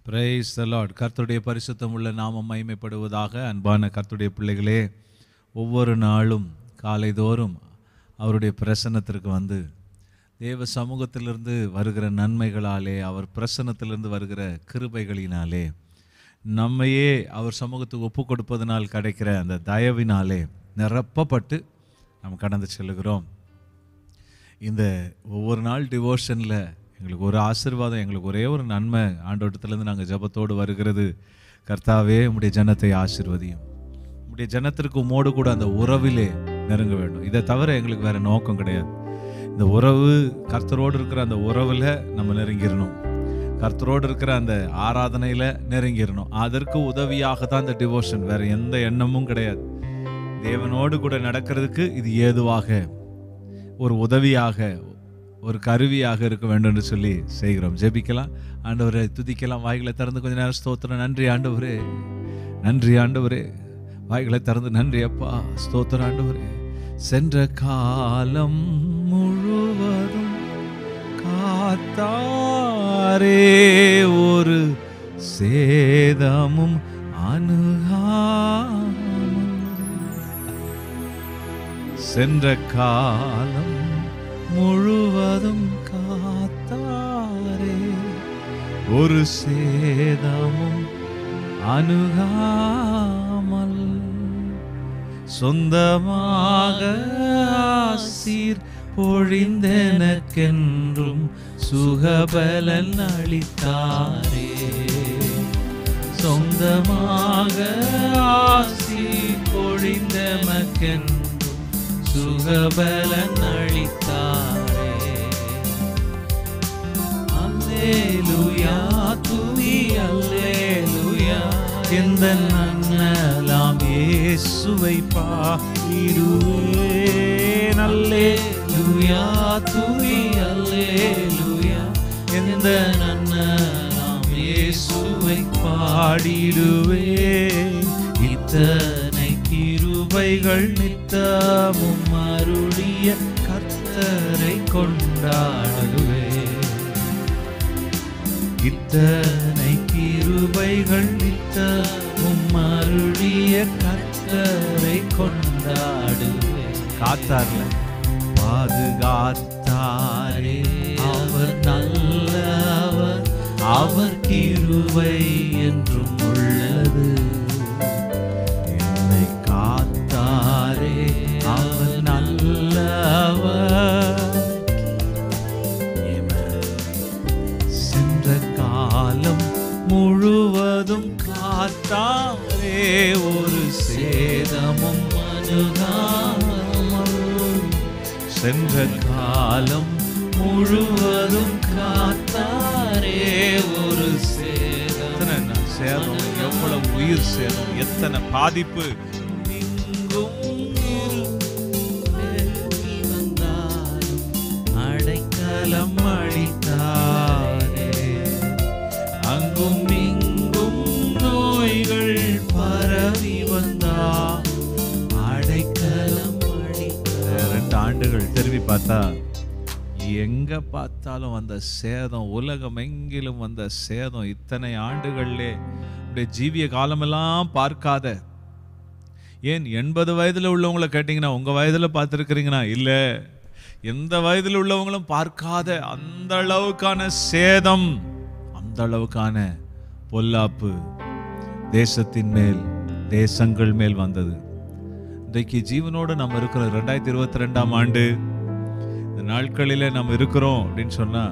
Praise the Lord கர்த்தருடைய பரிசுத்தம் உள்ள நாமம் மகிமைப்படுவதாக அன்பான கர்த்தருடைய பிள்ளைகளே ஒவ்வொரு நாளும் காலைதோறும் அவருடைய பிரசன்னத்திற்கு வந்து தேவ சமூகத்திலிருந்து வருகிற நன்மைகளாலே அவர் பிரசன்னத்திலிருந்து வருகிற கிருபைகளினாலே நம்மையே அவர் சமூகத்துக்கு ஒப்பு கொடுப்பதனால் கிடைக்கிற அந்த தயவினாலே நிரப்பப்பட்டு நாம் கடந்து செல்லுகிறோம் இந்த ஒவ்வொரு நாள் டிவோஷனில் எங்களுக்கு ஒரு ஆசீர்வாதம் எங்களுக்கு ஒரே ஒரு நன்மை ஆண்டோட்டத்திலேருந்து நாங்கள் ஜெபத்தோடு வருகிறது கர்த்தாவே உம்முடைய ஜனத்தை ஆசீர்வதியும் உம்முடைய ஜனத்திற்கு உம்மோடு கூட அந்த உறவிலே நெருங்க வேண்டும் இதை தவிர எங்களுக்கு வேற நோக்கம் கிடையாது இந்த உறவு கர்த்தரோடு இருக்கிற அந்த உறவில் நம்ம நெருங்கிடணும் கர்த்தரோடு இருக்கிற அந்த ஆராதனையில் நெருங்கிடணும் அதற்கு உதவியாக தான் இந்த டிவோஷன் வேற எந்த எண்ணமும் கிடையாது தேவனோடு கூட நடக்கிறதுக்கு இது ஏதுவாக ஒரு உதவியாக ஒரு கருவியாக இருக்க வேண்டும் என்று சொல்லி செய்கிறோம் ஜெபிக்கலாம் ஆண்டவரை துதிக்கலாம் வாய்களை திறந்து கொஞ்ச நேரம் ஸ்தோத்திரம் நன்றி ஆண்டவரே நன்றி ஆண்டவரே வாய்களை திறந்து நன்றி அப்பா ஸ்தோத்திரம் ஆண்டவரே சென்ற காலம் முழுவதும் காத்தாரே ஒரு சேதமும் அணுகாமல் சென்ற காலம் முழுவதும் காத்தாரே ஒரு சேதமும் அணுகாமல் சொந்தமாக ஆசீர் பொழிந்தெனக்கென்றும் சுகபலன் அளித்தாரே சொந்தமாக ஆசி பொழிந்தமக்கென்றும் சுகபலன் அளித்தாரே அல்லேலுயா துதி அல்லேலுயா எந்த நன்னலாம் இயேசுவை பாடிடுவேன் அல்லேலுயா துதி அல்லேலுயா எந்த நன்னலாம் இயேசுவை பாடிடுவேன் இத்தனை கிருபைகள் நித்தமும் அருளிய கர்த்தரை கொண்டாடுவேன் இத்தனை கிருபைகள் நித்தமும் அருளிய கர்த்தரை கொண்டாடுவேன் காத்தார்ல பாதுகாத்தாரே அவர் நல்லவர் அவர் கிருபை என்றும் உள்ளது என்னை காத்தாரே அவர் நல்லவர் Amen. சென்ற காலம் முழுவதும் காத்தாரே ஒரு சேதமும் அணுகாமல் சென்ற காலம் முழுவதும் காத்தாரே ஒரு சேதம் சேதம் எவ்வளவு உயிர் சேதம் எத்தனை பாதிப்பு அடைக்கலம் அளித்தாரே அங்கும் இங்கும் நோய்கள் பரவி வந்தா அடைக்கலம் அளித்தார் ரெண்டு ஆண்டுகள் திரும்பி பார்த்தா எங்க பார்த்தாலும் வந்த சேதம் உலகம் எங்கிலும் வந்த சேதம் இத்தனை ஆண்டுகள்லே உடைய ஜீவிய காலமெல்லாம் பார்க்காத ஏன் எண்பது வயதுல உள்ளவங்களை கேட்டிங்கன்னா உங்க வயதுல பார்த்துருக்கிறீங்கன்னா இல்ல எந்த வயதுல உள்ளவங்களும் பார்க்காத அந்த அளவுக்கான சேதம் அந்த அளவுக்கான பொல்லாப்பு தேசத்தின் மேல் தேசங்கள் மேல் வந்தது இன்றைக்கு ஜீவனோடு நம்ம இருக்கிறோம் ரெண்டாயிரத்தி இருபத்தி ரெண்டாம் ஆண்டு இந்த நாட்களில நம்ம இருக்கிறோம் அப்படின்னு சொன்னா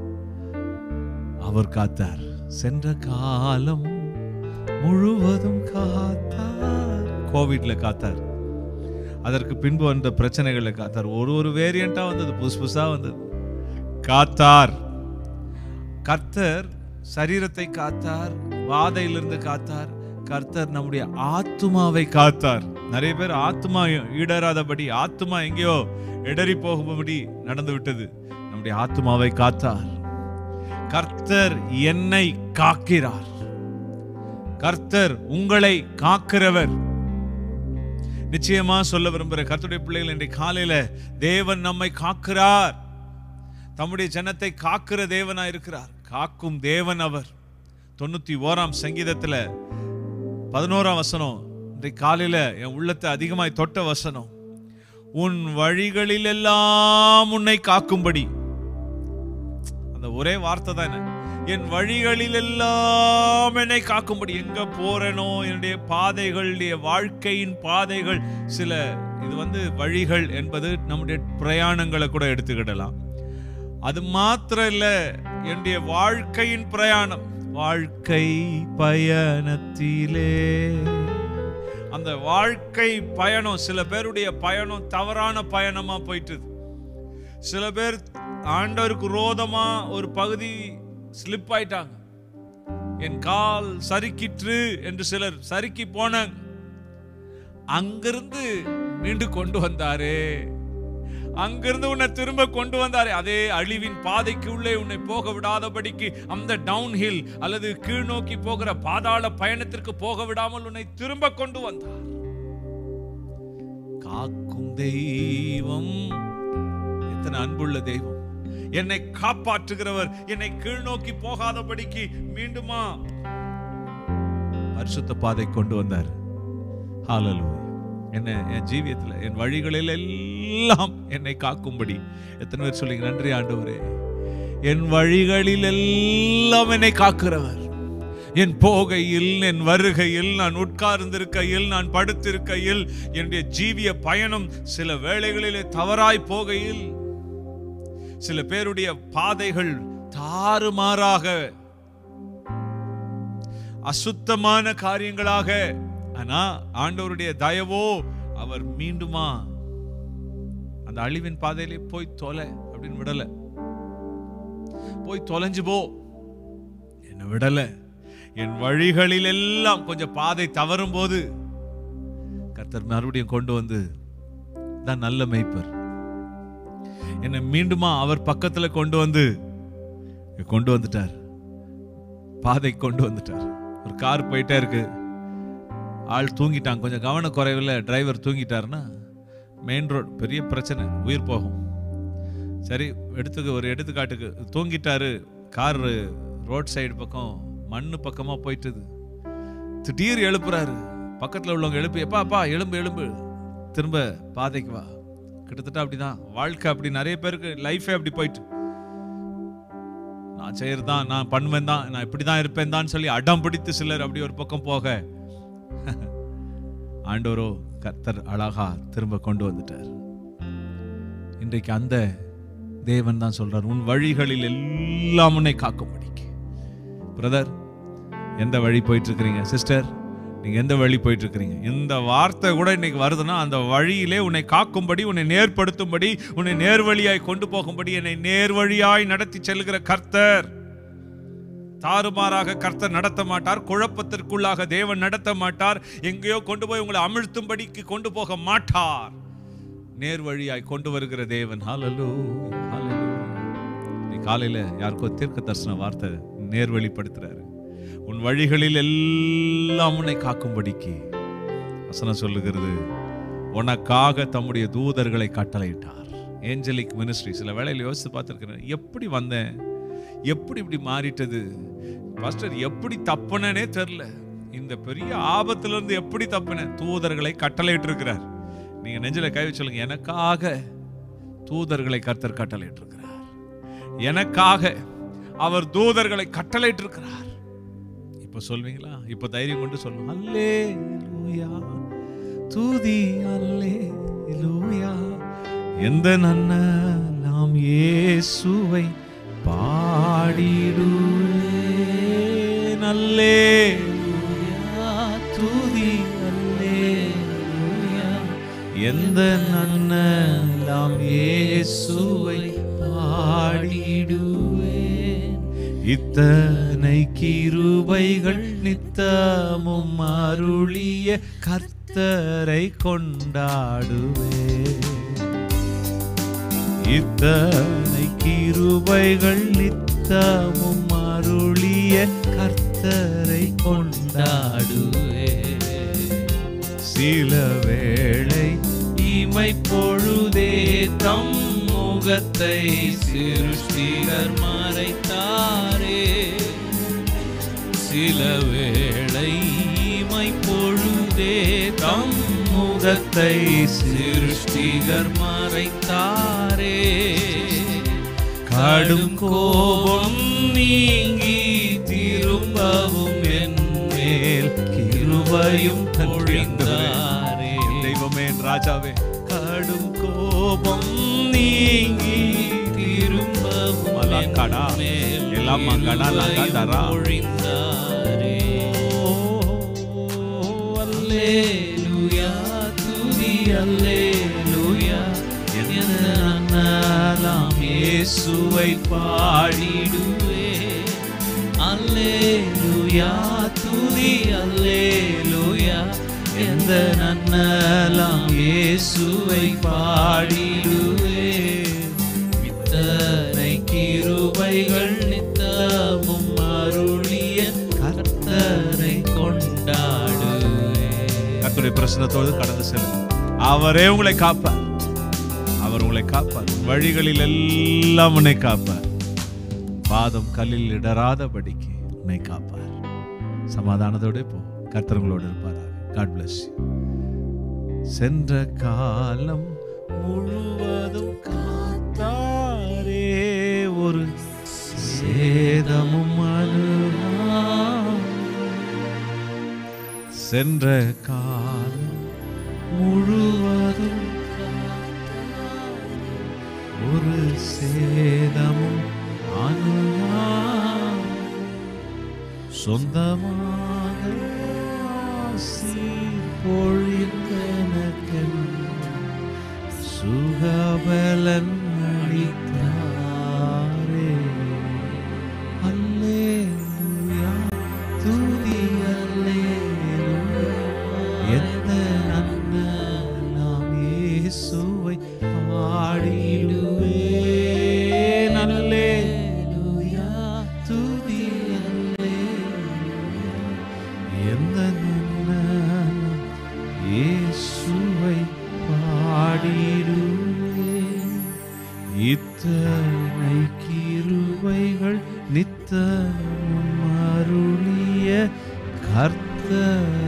அவர் காத்தார் சென்ற காலம் முழுவதும் காத்தார் கோவிட்ல காத்தார் அதற்கு பின்பு வந்த பிரச்சனைகளை காத்தார் ஒரு ஒரு வேரியண்டா வந்தது புதுசு புதுசா வந்தது காத்தார் கர்த்தர் சரீரத்தை காத்தார் வாதையிலிருந்து காத்தார் கர்த்தர் நம்முடைய ஆத்துமாவை காத்தார் நிறைய பேர் ஆத்துமா ஈடராதபடி ஆத்துமா எங்கேயோ இடறி போகும்படி நடந்து விட்டது நம்முடைய ஆத்துமாவை காத்தார் கர்த்தர் என்னை காக்கிறார் கர்த்தர் உங்களை காக்கிறவர் நிச்சயமா சொல்ல விரும்புகிற கர்த்தருடைய பிள்ளைகள் இன்றைய காலையில தேவன் நம்மை காக்கிறார் தம்முடைய ஜனத்தை காக்கிற தேவனா இருக்கிறார் காக்கும் தேவன் அவர் தொண்ணூத்தி ஓராம் சங்கீதத்துல பதினோராம் வசனம் இன்றைக்கு காலையில என் உள்ளத்தை அதிகமாய் தொட்ட வசனம் உன் வழிகளில் எல்லாம் உன்னை காக்கும்படி அந்த ஒரே வார்த்தை தான் என் வழிகளில் எல்லாம் என்னை காக்கும்படி எங்க போறேனோ என்னுடைய பாதைகள் என்னுடைய வாழ்க்கையின் பாதைகள் சில இது வந்து வழிகள் என்பது நம்முடைய பிரயாணங்களை கூட எடுத்துக்கிடலாம் அது மாத்திரம் இல்ல என்னுடைய வாழ்க்கையின் பிரயாணம் வாழ்க்கை பயணத்திலே அந்த வாழ்க்கை பயணம் சில பேருடைய பயணம் தவறான பயணமா போயிட்டு சில பேர் ஆண்டவருக்கு ரோதமா ஒரு பகுதி ஸ்லிப் ஆயிட்டாங்க என் கால் சறுக்கிற்று என்று சிலர் சறுக்கி போனாங்க அங்கிருந்து மீண்டு கொண்டு வந்தாரே அங்கிருந்து உன்னை திரும்ப கொண்டு வந்தாரே அதே அழிவின் பாதைக்கு உள்ளே உன்னை போக விடாதபடிக்கு அந்த டவுன் ஹில் அல்லது கீழ் நோக்கி போகிற பாதாள பயணத்திற்கு போக விடாமல் உன்னை திரும்ப கொண்டு வந்தார் காக்கும் தெய்வம் எத்தனை அன்புள்ள தெய்வம் என்னை காப்பாற்றுகிறவர் என்னை கீழ் நோக்கி போகாதபடிக்கு மீண்டுமா பரிசுத்த பாதை கொண்டு வந்தார் ஹalleluya என்ன என் ஜீவியத்தில் என் வழிகளில் எல்லாம் என்னை காக்கும்படி எத்தனை பேர் சொல்லிங்க நன்றி ஆண்டவரே என் வழிகளில் எல்லாம் என்னை காக்கிறவர் என் போகையில் என் வருகையில் நான் உட்கார்ந்திருக்கையில் நான் படுத்திருக்கையில் என்னுடைய ஜீவிய பயணம் சில வேளைகளிலே தவறாய் போகையில் சில பேருடைய பாதைகள் தாறுமாறாக அசுத்தமான காரியங்களாக ஆனா ஆண்டவருடைய தயவோ அவர் மீண்டுமா அந்த அழிவின் பாதையிலே போய் தொலை அப்படின்னு விடல போய் தொலைஞ்சு போ என்ன விடல என் வழிகளில் எல்லாம் கொஞ்சம் பாதை தவறும் போது கர்த்தர் மறுபடியும் கொண்டு வந்து தான் நல்ல மெய்ப்பர் என்னை மீண்டுமா அவர் பக்கத்துல கொண்டு வந்து கொண்டு வந்துட்டார் பாதை கொண்டு வந்துட்டார் ஒரு கார் போயிட்டே இருக்கு ஆள் தூங்கிட்டாங்க கொஞ்சம் கவன குறைவில் டிரைவர் தூங்கிட்டாருன்னா மெயின் ரோட் பெரிய பிரச்சனை உயிர் போகும் சரி எடுத்துக்கு ஒரு எடுத்துக்காட்டுக்கு தூங்கிட்டாரு கார் ரோட் சைடு பக்கம் மண்ணு பக்கமாக போயிட்டுது திடீர் எழுப்புறாரு பக்கத்தில் உள்ளவங்க எழுப்பி எப்பா அப்பா எலும்பு எலும்பு திரும்ப பாதைக்கு வா கிட்டத்தட்ட அப்படிதான் வாழ்க்கை அப்படி நிறைய பேருக்கு லைஃபே அப்படி போயிட்டு நான் செய்யறதான் நான் பண்ணுவேன் தான் நான் இப்படி தான் இருப்பேன் தான் சொல்லி அடம் பிடித்து சிலர் அப்படி ஒரு பக்கம் போக ஆண்டவரோ கர்த்தர் அழகா திரும்ப கொண்டு வந்துட்டார் இன்றைக்கு அந்த தேவன் தான் சொல்றார் உன் வழிகளில் எல்லாம் உன்னை காக்கும்படிக்கு பிரதர் எந்த வழி போயிட்டு இருக்கிறீங்க சிஸ்டர் நீங்க எந்த வழி போயிட்டு இருக்கிறீங்க இந்த வார்த்தை கூட இன்னைக்கு வருதுன்னா அந்த வழியிலே உன்னை காக்கும்படி உன்னை நேர்படுத்தும்படி உன்னை நேர்வழியாய் கொண்டு போகும்படி என்னை நேர்வழியாய் நடத்தி செல்கிற கர்த்தர் தாறுமாறாக கர்த்தர் நடத்த மாட்டார் குழப்பத்திற்குள்ளாக தேவன் நடத்த மாட்டார் எங்கேயோ கொண்டு போய் உங்களை அமிழ்த்தும்படிக்கு கொண்டு போக மாட்டார் நேர்வழியாய் கொண்டு வருகிற தேவன் ஹalleluya ஹalleluya நீ காலையில யாருக்கோ தீர்க்க தரிசன வார்த்தை நேர்வழிப்படுத்துறாரு உன் வழிகளில் எல்லாம் உன்னை காக்கும்படிக்கு வசனம் சொல்லுகிறது உனக்காக தம்முடைய தூதர்களை கட்டளையிட்டார் ஏஞ்சலிக் மினிஸ்ட்ரி சில வேளையில் யோசித்து பார்த்துருக்கிறேன் எப்படி வந்தேன் எப்படி இப்படி மாறிட்டது பாஸ்டர் எப்படி தப்புனனே தெரில இந்த பெரிய ஆபத்துல இருந்து எப்படி தப்புனேன் தூதர்களை கட்டளையிட்டு இருக்கிறார் நீங்க நெஞ்சில கை வச்சு சொல்லுங்க எனக்காக தூதர்களை கர்த்தர் கட்டளையிட்டு இருக்கிறார் எனக்காக அவர் தூதர்களை கட்டளையிட்டு இருக்கிறார் இப்ப சொல்வீங்களா இப்ப தைரியம் கொண்டு சொல்லுங்க அல்லே தூதி அல்லே எந்த நன்ன நாம் இயேசுவை பாடிடுவே நல்லே துதி எந்த நன்னலாம் இயேசுவை பாடிடுவேன் இத்தனை கிருபைகள் நித்தமும் அருளிய கர்த்தரை கொண்டாடுவேன் இத்தனை கிருபைகள் நித்தமும் அருளிய கர்த்தரை கொண்டாடுவே சில வேளை இமை பொழுதே தம் முகத்தை சிருஷ்டிகர் மறைத்தாரே சில வேளை இமை பொழுதே தம் முகத்தை சிருஷ்டிகர் மறைத்தாரே கடும் கோபம் நீங்கி திரும்பவும் என் மேல் கிருபையும் பொழிந்தாரே தெய்வமே என் ராஜாவே கடும் கோபம் நீங்கி திரும்பவும் மலாக்கடா. என் மேல் எல்லாம் மங்கடா, கிருபையும் லங்கடரா. பொழிந்தாரே அல்லேலூயா துதி அல்லேலூயா என்னாலாம் இயேசுவை பாடிடுவே அல்லேலூயா துதி அல்லேலூயா எந்த நன்னலாம் இயேசுவை பாடிடுவே இத்தனை கிருபைகள் நித்தமும் அருளிய கர்த்தரை கொண்டாடுவே கர்த்தருடைய பிரசனத்தோடு கடந்து செல்லுங்க அவரே உங்களை காப்பார் அவர் உங்களை காப்பார் வழிகளில் எல்லாம் உன்னை காப்பார் பாதம் கல்லில் இடராதபடிக்கு உன்னை காப்பார் சமாதானத்தோட போ கர்த்தர் உங்களோடு இருப்பாராக காட் bless you சென்ற காலம் முழுவதும் காத்தாரே ஒரு சேதமும் அணுகா சென்ற காலம் முழுவதும் ஒரு சேதமும் அணுகா சொந்தமாக ஆசி பொழிந்தனக்கென் சுகபலன் அளித்தாரே அல்லேலூயா துதி அல்லேலூயா எந்த நன்ன நாம் இயேசுவை பாடிடுவேன் அல்லேலூயா துதி அல்லேலூயா எந்த நன்ன நாம் இயேசுவை பாடிடுவேன் இத்தனை கிருபைகள் நித்தமும் அருளிய கர்த்தரை